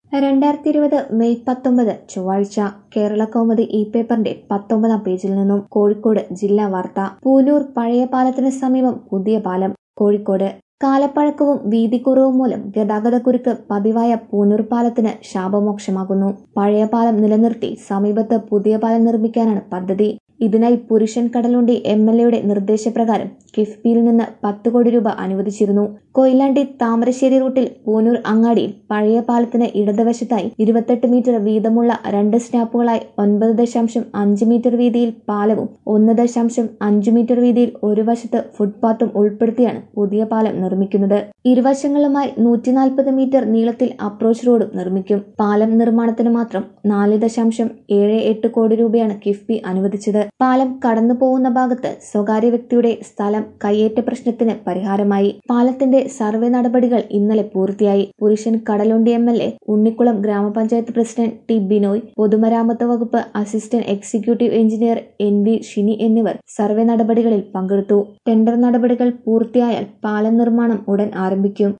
രണ്ടായിരത്തി ഇരുപത് മെയ് പത്തൊമ്പത് ചൊവ്വാഴ്ച കേരള കൗമുദി ഇ പേപ്പറിന്റെ പത്തൊമ്പതാം പേജിൽ നിന്നും കോഴിക്കോട് ജില്ലാ വാർത്ത പൂനൂർ പഴയ പാലത്തിന് സമീപം പുതിയ പാലം കോഴിക്കോട് കാലപ്പഴക്കവും വീതിക്കുറവും മൂലം ഗതാഗതക്കുരുക്ക് പതിവായ പൂനൂർ പാലത്തിന് ശാപമോക്ഷമാകുന്നു പഴയ പാലം നിലനിർത്തി സമീപത്ത് പുതിയ പാലം നിർമ്മിക്കാനാണ് പദ്ധതി ഇതിനായി പുരുഷൻ കടലുണ്ടി എം എൽ എയുടെ നിർദ്ദേശപ്രകാരം കിഫ്ബിയിൽ നിന്ന് പത്ത് കോടി രൂപ അനുവദിച്ചിരുന്നു കൊയിലാണ്ടി താമരശ്ശേരി റൂട്ടിൽ പൂനൂർ അങ്ങാടിയിൽ പഴയ പാലത്തിന് ഇടതുവശത്തായി ഇരുപത്തെട്ട് മീറ്റർ വീതമുള്ള രണ്ട് സ്റ്റാപ്പുകളായി ഒൻപത് ദശാംശം അഞ്ച് മീറ്റർ വീതിയിൽ പാലവും ഒന്ന് ദശാംശം അഞ്ച് മീറ്റർ വീതിയിൽ ഒരു വശത്ത് ഫുട്പാത്തും ഉൾപ്പെടുത്തിയാണ് പുതിയ പാലം നിർമ്മിക്കുന്നത് ഇരുവശങ്ങളുമായി നൂറ്റി നാൽപ്പത് മീറ്റർ നീളത്തിൽ അപ്രോച്ച് റോഡും നിർമ്മിക്കും പാലം നിർമ്മാണത്തിന് മാത്രം നാല് ദശാംശം ഏഴ് എട്ട് കോടി രൂപയാണ് കിഫ്ബി അനുവദിച്ചത് പാലം കടന്നു പോകുന്ന ഭാഗത്ത് സ്വകാര്യ വ്യക്തിയുടെ സ്ഥലം കയ്യേറ്റ പ്രശ്നത്തിന് പരിഹാരമായി പാലത്തിന്റെ സർവേ നടപടികൾ ഇന്നലെ പൂർത്തിയായി Purushan Kadalundi M L A Unnikulam ഗ്രാമപഞ്ചായത്ത് പ്രസിഡന്റ് ടി ബിനോയ് പൊതുമരാമത്ത് വകുപ്പ് assistant executive engineer N V Shini എന്നിവർ സർവേ നടപടികളിൽ പങ്കെടുത്തു ടെൻഡർ നടപടികൾ പൂർത്തിയായാൽ പാലം നിർമ്മാണം ഉടൻ ആരംഭിക്കും